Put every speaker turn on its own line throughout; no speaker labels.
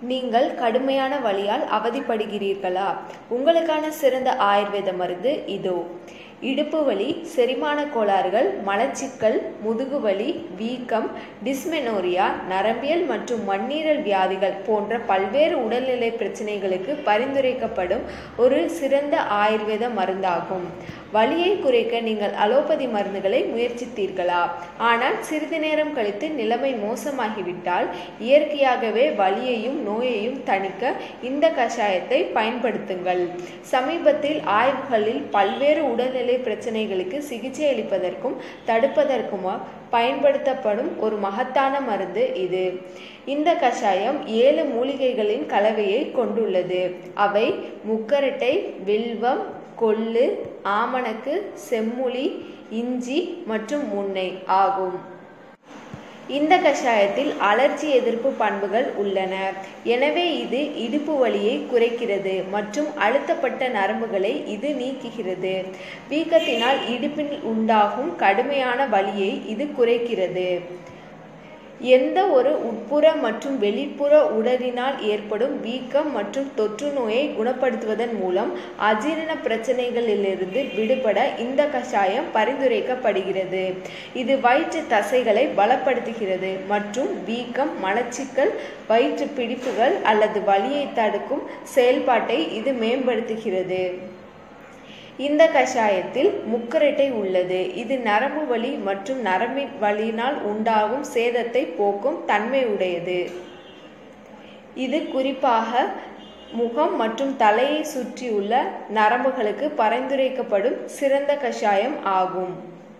நீங்கள் கடுமையான வலியால் அவதிப்படுகிறீர்களா உங்களுக்கான சிறந்த ஆயுர்வேத மருந்து இதோ இடுப்பு வலி செரிமான கோளாறுகள் மலச்சிக்கல் முதுகுவலி வீக்கம் டிஸ்மெனோரியா நரம்பியல் மற்றும் மண்ணீரல் வியாதிகள் போன்ற பல்வேறு உடல்நிலை பிரச்சனைகளுக்கு பரிந்துரைக்கப்படும் ஒரு சிறந்த ஆயுர்வேத மருந்தாகும் வலியை குறைக்க நீங்கள் அலோபதி மருந்துகளை முயற்சித்தீர்களா ஆனால் சிறிது நேரம் கழித்து நிலைமை மோசமாகிவிட்டால் இயற்கையாகவே வலியையும் நோயையும் தணிக்க இந்த கஷாயத்தை பயன்படுத்துங்கள் சமீபத்தில் ஆய்வுகளில் பல்வேறு உடல்நிலை பிரச்சனைகளுக்கு சிகிச்சை அளிப்பதற்கும் தடுப்பதற்குமா பயன்படுத்தப்படும் ஒரு மகத்தான மருந்து இது இந்த கஷாயம் ஏழு மூலிகைகளின் கலவையை கொண்டுள்ளது அவை முக்கரட்டை வில்வம் கொள்ளு ஆமணக்கு செம்முளி இஞ்சி மற்றும் முன்னை ஆகும் இந்த கஷாயத்தில் அலர்ஜி எதிர்ப்பு பண்புகள் உள்ளன எனவே இது இடுப்பு வலியை குறைக்கிறது மற்றும் அழுத்தப்பட்ட நரம்புகளை இது நீக்குகிறது வீக்கத்தினால் இடுப்பில் உண்டாகும் கடுமையான வலியை இது குறைக்கிறது எந்த ஒரு உட்புற மற்றும் வெளிப்புற உடலினால் ஏற்படும் வீக்கம் மற்றும் தொற்று நோயை குணப்படுத்துவதன் மூலம் அஜீரண பிரச்சனைகளிலிருந்து விடுபட இந்த கஷாயம் பரிந்துரைக்கப்படுகிறது இது வயிற்று தசைகளை பலப்படுத்துகிறது மற்றும் வீக்கம் மலச்சிக்கல் வயிற்று பிடிப்புகள் அல்லது வலியை தடுக்கும் செயல்பாட்டை இது மேம்படுத்துகிறது இந்த கஷாயத்தில் முக்கரட்டை உள்ளது இது நரம்பு வலி மற்றும் நரம்பின் வலியினால் உண்டாகும் சேதத்தை போக்கும் தன்மை உடையது இது குறிப்பாக முகம் மற்றும் தலையை சுற்றியுள்ள நரம்புகளுக்கு பரிந்துரைக்கப்படும் சிறந்த கஷாயம் ஆகும்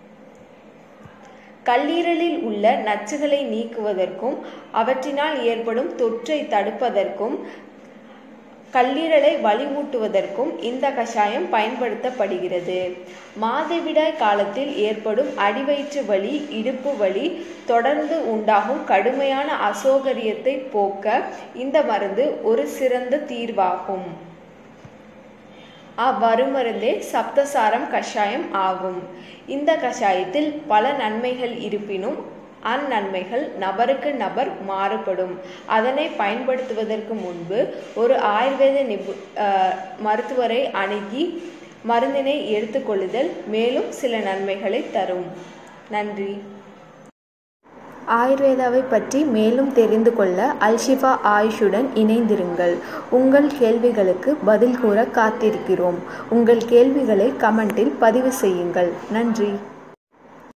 கல்லீரலில் உள்ள நச்சுகளை நீக்குவதற்கும் அவற்றினால் ஏற்படும் தொற்றை தடுப்பதற்கும் கல்லீரலை வலிவூட்டுவதற்கும் இந்த கஷாயம் பயன்படுத்தப்படுகிறது மாதவிடாய் காலத்தில் ஏற்படும் அடிவயிற்று வலி இடுப்பு வலி தொடர்ந்து உண்டாகும் கடுமையான அசௌகரியத்தை போக்க இந்த மருந்து ஒரு சிறந்த தீர்வாகும் அவ்வருமருந்தே சப்தசாரம் கஷாயம் ஆகும் இந்த கஷாயத்தில் பல நன்மைகள் இருப்பினும் அந்நன்மைகள் நபருக்கு நபர் மாறுபடும் அதனை பயன்படுத்துவதற்கு முன்பு ஒரு ஆயுர்வேத நிபு மருத்துவரை அணுகி மருந்தினை எடுத்துக்கொள்ளுதல் மேலும் சில நன்மைகளை தரும் நன்றி ஆயுர்வேதாவை பற்றி மேலும் தெரிந்து கொள்ள அல்ஷிஃபா ஆயுஷுடன் இணைந்திருங்கள் உங்கள் கேள்விகளுக்கு பதில் கூற காத்திருக்கிறோம் உங்கள் கேள்விகளை கமெண்டில் பதிவு செய்யுங்கள் நன்றி